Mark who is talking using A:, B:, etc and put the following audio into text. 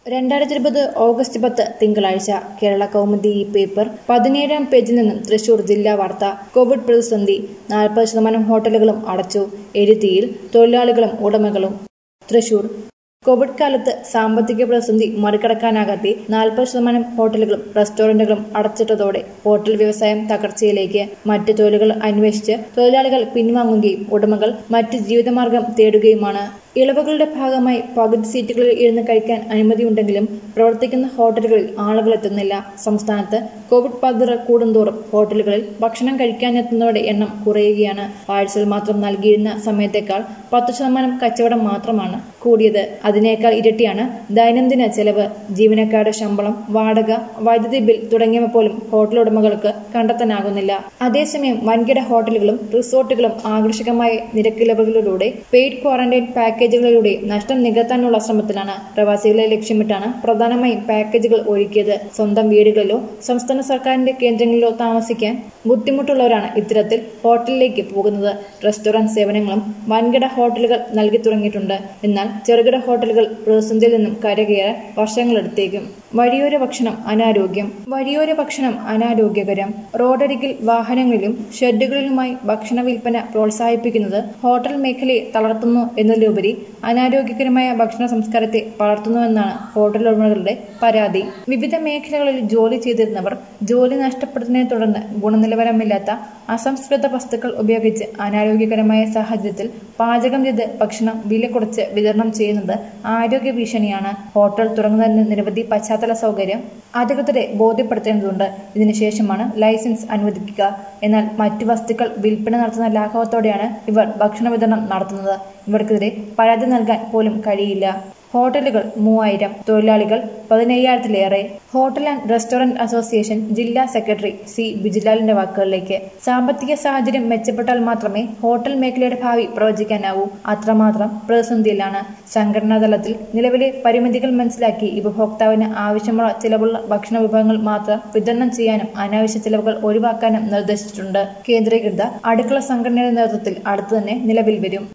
A: രണ്ടായിരത്തി ഇരുപത് ഓഗസ്റ്റ് പത്ത് തിങ്കളാഴ്ച കേരള കൗമുദി ഈ പേപ്പർ പതിനേഴാം പേജിൽ നിന്നും തൃശൂർ ജില്ലാ വാർത്ത കോവിഡ് പ്രതിസന്ധി നാൽപ്പത് ശതമാനം ഹോട്ടലുകളും അടച്ചു എരുത്തിയിൽ തൊഴിലാളികളും ഉടമകളും തൃശൂർ കോവിഡ് കാലത്ത് സാമ്പത്തിക പ്രതിസന്ധി മറികടക്കാനാകാതെ നാൽപ്പത് ശതമാനം ഹോട്ടലുകളും റെസ്റ്റോറന്റുകളും അടച്ചിട്ടതോടെ ഹോട്ടൽ വ്യവസായം തകർച്ചയിലേക്ക് മറ്റ് തൊഴിലുകൾ അന്വേഷിച്ച് തൊഴിലാളികൾ പിൻവാങ്ങുകയും ഉടമകൾ മറ്റ് ജീവിതമാർഗം തേടുകയുമാണ് ഇളവുകളുടെ ഭാഗമായി പകുതി സീറ്റുകളിൽ ഇരുന്ന് കഴിക്കാൻ അനുമതിയുണ്ടെങ്കിലും പ്രവർത്തിക്കുന്ന ഹോട്ടലുകളിൽ ആളുകൾ എത്തുന്നില്ല സംസ്ഥാനത്ത് കോവിഡ് ബാധിതർ കൂടുന്തോറും ഹോട്ടലുകളിൽ ഭക്ഷണം കഴിക്കാനെത്തുന്നവരുടെ എണ്ണം കുറയുകയാണ് പാഴ്സൽ മാത്രം നൽകിയിരുന്ന സമയത്തേക്കാൾ പത്ത് ശതമാനം കച്ചവടം മാത്രമാണ് കൂടിയത് അതിനേക്കാൾ ഇരട്ടിയാണ് ദൈനംദിന ചെലവ് ജീവനക്കാരുടെ ശമ്പളം വാടക വൈദ്യുതി ബിൽ തുടങ്ങിയവ പോലും ഹോട്ടൽ ഉടമകൾക്ക് കണ്ടെത്താനാകുന്നില്ല അതേസമയം വൻകിട ഹോട്ടലുകളും റിസോർട്ടുകളും ആകർഷകമായ നിരക്കിളവുകളിലൂടെ പെയ്ഡ് ക്വാറന്റൈൻ പാക്കേജുകളിലൂടെ നഷ്ടം നികത്താനുള്ള ശ്രമത്തിലാണ് പ്രവാസികളെ ലക്ഷ്യമിട്ടാണ് പ്രധാനമായും പാക്കേജുകൾ ഒരുക്കിയത് സ്വന്തം വീടുകളിലോ സംസ്ഥാന സർക്കാരിന്റെ കേന്ദ്രങ്ങളിലോ താമസിക്കാൻ ബുദ്ധിമുട്ടുള്ളവരാണ് ഇത്തരത്തിൽ ഹോട്ടലിലേക്ക് പോകുന്നത് റെസ്റ്റോറന്റ് സേവനങ്ങളും വൻകിട ഹോട്ടലുകൾ നൽകി തുടങ്ങിയിട്ടുണ്ട് എന്നാൽ ചെറുകിട ഹോട്ടലുകൾ പ്രതിസന്ധിയിൽ നിന്നും കരകയറാൻ വർഷങ്ങളെടുത്തേക്കും വഴിയോര ഭക്ഷണം അനാരോഗ്യം വഴിയോര ഭക്ഷണം അനാരോഗ്യകരം റോഡരികിൽ വാഹനങ്ങളിലും ഷെഡുകളിലുമായി ഭക്ഷണ വിൽപ്പന പ്രോത്സാഹിപ്പിക്കുന്നത് ഹോട്ടൽ മേഖലയെ തളർത്തുന്നു എന്നതിലുപരി അനാരോഗ്യകരമായ ഭക്ഷണ സംസ്കാരത്തെ വളർത്തുന്നുവെന്നാണ് ഹോട്ടൽ ഉടമകളുടെ പരാതി വിവിധ മേഖലകളിൽ ജോലി ചെയ്തിരുന്നവർ ജോലി നഷ്ടപ്പെടുന്നതിനെ തുടർന്ന് ഗുണനിലവാരമില്ലാത്ത അസംസ്കൃത വസ്തുക്കൾ ഉപയോഗിച്ച് അനാരോഗ്യകരമായ സാഹചര്യത്തിൽ പാചകം ചെയ്ത് ഭക്ഷണം വില കുറച്ച് വിതരണം ചെയ്യുന്നത് ആരോഗ്യ ഭീഷണിയാണ് ഹോട്ടൽ തുറന്നതിന് നിരവധി പശ്ചാത്തല സൗകര്യം അധികൃതരെ ബോധ്യപ്പെടുത്തേണ്ടതുണ്ട് ഇതിനുശേഷമാണ് ലൈസൻസ് അനുവദിക്കുക എന്നാൽ മറ്റു വസ്തുക്കൾ വിൽപ്പന നടത്തുന്ന ലാഘവത്തോടെയാണ് ഇവർ ഭക്ഷണ വിതരണം നടത്തുന്നത് ഇവർക്കെതിരെ പരാതി നൽകാൻ പോലും കഴിയില്ല ഹോട്ടലുകൾ മൂവായിരം തൊഴിലാളികൾ പതിനയ്യായിരത്തിലേറെ ഹോട്ടൽ ആൻഡ് റെസ്റ്റോറന്റ് അസോസിയേഷൻ ജില്ലാ സെക്രട്ടറി സി ബിജിലാലിന്റെ വാക്കുകളിലേക്ക് സാമ്പത്തിക സാഹചര്യം മെച്ചപ്പെട്ടാൽ മാത്രമേ ഹോട്ടൽ മേഖലയുടെ ഭാവി പ്രവചിക്കാനാവൂ അത്രമാത്രം പ്രതിസന്ധിയിലാണ് സംഘടനാ തലത്തിൽ നിലവിലെ പരിമിതികൾ മനസ്സിലാക്കി ഉപഭോക്താവിന് ആവശ്യമുള്ള ചിലവുള്ള ഭക്ഷണ വിഭവങ്ങൾ മാത്രം വിതരണം ചെയ്യാനും അനാവശ്യ ചിലവുകൾ ഒഴിവാക്കാനും നിർദ്ദേശിച്ചിട്ടുണ്ട് കേന്ദ്രീകൃത അടുക്കള സംഘടനയുടെ നേതൃത്വത്തിൽ അടുത്തു തന്നെ നിലവിൽ വരും